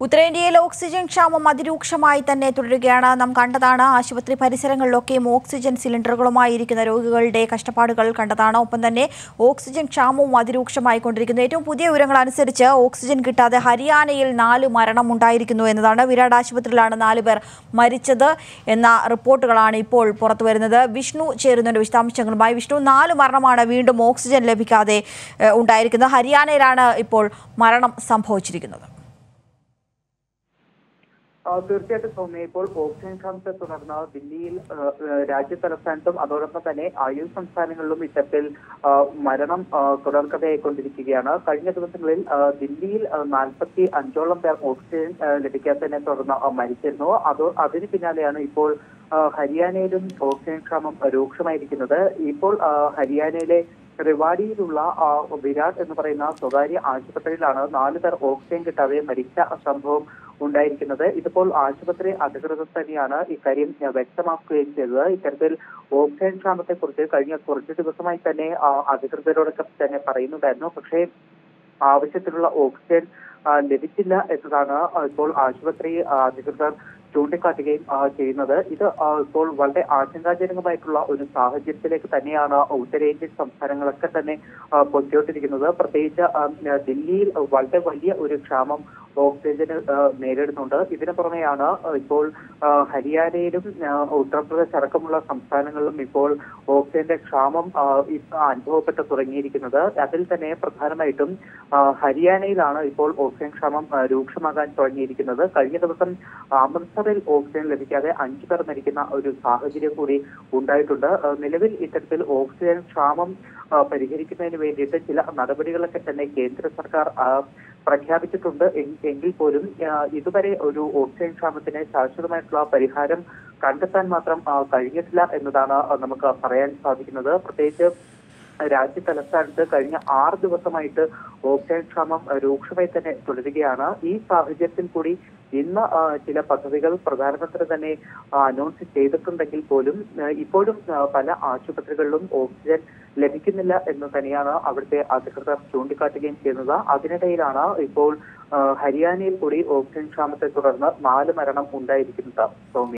ഉത്തരേന്ത്യയിൽ ഓക്സിജൻ ക്ഷാമം അതിരൂക്ഷമായി തന്നെ തുടരുകയാണ് നാം കണ്ടതാണ് ആശുപത്രി പരിസരങ്ങളിലൊക്കെയും ഓക്സിജൻ സിലിണ്ടറുകളുമായി ഇരിക്കുന്ന രോഗികളുടെ കഷ്ടപ്പാടുകൾ കണ്ടതാണ് ഒപ്പം തന്നെ ഓക്സിജൻ ക്ഷാമവും അതിരൂക്ഷമായി കൊണ്ടിരിക്കുന്നു ഏറ്റവും പുതിയ വിവരങ്ങൾ അനുസരിച്ച് ഓക്സിജൻ കിട്ടാതെ ഹരിയാനയിൽ നാല് മരണം ഉണ്ടായിരിക്കുന്നു എന്നതാണ് വിരാട് ആശുപത്രിയിലാണ് നാല് പേർ മരിച്ചത് എന്ന റിപ്പോർട്ടുകളാണ് ഇപ്പോൾ പുറത്തു വരുന്നത് വിഷ്ണു ചേരുന്നുണ്ട് വിശദാംശങ്ങളുമായി വിഷ്ണു നാല് മരണമാണ് വീണ്ടും ഓക്സിജൻ ലഭിക്കാതെ ഏഹ്, ഉണ്ടായിരിക്കുന്നത് ഹരിയാനയിലാണ് ഇപ്പോൾ മരണം സംഭവിച്ചിരിക്കുന്നത് ആ, തീർച്ചയായിട്ടും സൗമ്യ ഇപ്പോൾ ഓക്സിജൻ ക്ഷാമത്തെ തുടർന്ന് ദില്ലിയിൽ ആ, ആ, രാജ്യ തലസ്ഥാനത്തും അതോടൊപ്പം തന്നെ അയൽ സംസ്ഥാനങ്ങളിലും ഇത്തരത്തിൽ ആ, മരണം ആ, തുടർക്കഥയായിക്കൊണ്ടിരിക്കുകയാണ് കഴിഞ്ഞ ദിവസങ്ങളിൽ ആ, ദില്ലിയിൽ നാൽപ്പത്തി അഞ്ചോളം പേർ ഓക്സിജൻ ആ, ലഭിക്കാത്തതിനെ തുടർന്ന് ആ, മരിച്ചിരുന്നു അത് അതിന് പിന്നാലെയാണ് ഇപ്പോൾ ആ, ഹരിയാനയിലും ഓക്സിജൻ ക്ഷാമം രൂക്ഷമായിരിക്കുന്നത് ഇപ്പോൾ ആ, ഹരിയാനയിലെ റിവാഡിയിലുള്ള ആ, വിരാട് എന്ന് പറയുന്ന സ്വകാര്യ ആശുപത്രിയിലാണ് നാല് പേർ ഓക്സിജൻ കിട്ടാതെ മരിച്ച സംഭവം ഉണ്ടായിരിക്കുന്നത് ഇതിപ്പോൾ ആശുപത്രി അധികൃതർ തന്നെയാണ് ഇക്കാര്യം ആ, വ്യക്തമാക്കുകയും ചെയ്തത് ഇത്തരത്തിൽ ഓക്സിജൻ ക്ഷാമത്തെ കുറിച്ച് കഴിഞ്ഞ കുറച്ച് ദിവസമായി തന്നെ ആ, അധികൃതരോടൊക്കെ തന്നെ പറയുന്നുണ്ടായിരുന്നു പക്ഷേ ആവശ്യത്തിനുള്ള ഓക്സിജൻ ആ, ലഭിച്ചില്ല എന്നതാണ് ആ, ഇപ്പോൾ ആശുപത്രി ആ, അധികൃതർ ചൂണ്ടിക്കാട്ടുകയും ആ, ചെയ്യുന്നത് ഇത് ആ, ഇപ്പോൾ വളരെ ആശങ്കാജനകമായിട്ടുള്ള ഒരു സാഹചര്യത്തിലേക്ക് തന്നെയാണ് ഉത്തരേന്ത്യൻ സംസ്ഥാനങ്ങളൊക്കെ തന്നെ ആ, പൊയ്ക്കൊണ്ടിരിക്കുന്നത് പ്രത്യേകിച്ച് ആ, ദില്ലിയിൽ വളരെ വലിയ ഒരു ക്ഷാമം ഓക്സിജന് ആ, നേരിടുന്നുണ്ട് ഇതിനു പുറമെയാണ് ആ, ഇപ്പോൾ ആ, ഹരിയാനയിലും ആ, ഉത്തർപ്രദേശ് അടക്കമുള്ള സംസ്ഥാനങ്ങളിലും ഇപ്പോൾ ഓക്സിജന്റെ ക്ഷാമം ആ, ഇപ്പ അനുഭവപ്പെട്ട് തുടങ്ങിയിരിക്കുന്നത് അതിൽ തന്നെ പ്രധാനമായിട്ടും ആ, ഹരിയാനയിലാണ് ഇപ്പോൾ ഓക്സിജൻ ക്ഷാമം ആ, രൂക്ഷമാകാൻ തുടങ്ങിയിരിക്കുന്നത് കഴിഞ്ഞ ദിവസം അമൃത്സറിൽ ഓക്സിജൻ ലഭിക്കാതെ അഞ്ചു പേർ മരിക്കുന്ന ഒരു സാഹചര്യം കൂടി ഉണ്ടായിട്ടുണ്ട് ആ, നിലവിൽ ഇത്തരത്തിൽ ഓക്സിജൻ ക്ഷാമം ആ, പരിഹരിക്കുന്നതിന് വേണ്ടിയിട്ട് ചില നടപടികളൊക്കെ തന്നെ കേന്ദ്ര സർക്കാർ ആ, പ്രഖ്യാപിച്ചിട്ടുണ്ട് എങ്- എങ്കിൽ പോലും ആ, ഇതുവരെ ഒരു ഓക്സിജൻ ക്ഷാമത്തിന് ശാശ്വതമായിട്ടുള്ള പരിഹാരം കണ്ടെത്താൻ മാത്രം ആ, കഴിഞ്ഞിട്ടില്ല എന്നതാണ് ആ, നമുക്ക് പറയാൻ സാധിക്കുന്നത് പ്രത്യേകിച്ച് രാജ്യ തലസ്ഥാനത്ത് കഴിഞ്ഞ ആറ് ദിവസമായിട്ട് ഓക്സിജൻ ക്ഷാമം രൂക്ഷമായി തന്നെ തുടരുകയാണ് ഈ സാഹചര്യത്തിൽ കൂടി ഇന്ന് ആ, ചില പദ്ധതികൾ പ്രധാനമന്ത്രി തന്നെ അനൗൺസ് ചെയ്തിട്ടുണ്ടെങ്കിൽ പോലും ആ, ഇപ്പോഴും ആ, പല ആശുപത്രികളിലും ഓക്സിജൻ ലഭിക്കുന്നില്ല എന്ന് തന്നെയാണ് അവിടുത്തെ അധികൃതർ ചൂണ്ടിക്കാട്ടുകയും ചെയ്യുന്നത് അതിനിടയിലാണ് ഇപ്പോൾ ആ, ഹരിയാനയിൽ കൂടി ഓക്സിജൻ ക്ഷാമത്തെ തുടർന്ന് നാല് മരണം ഉണ്ടായിരിക്കുന്നത് സൗമ്യ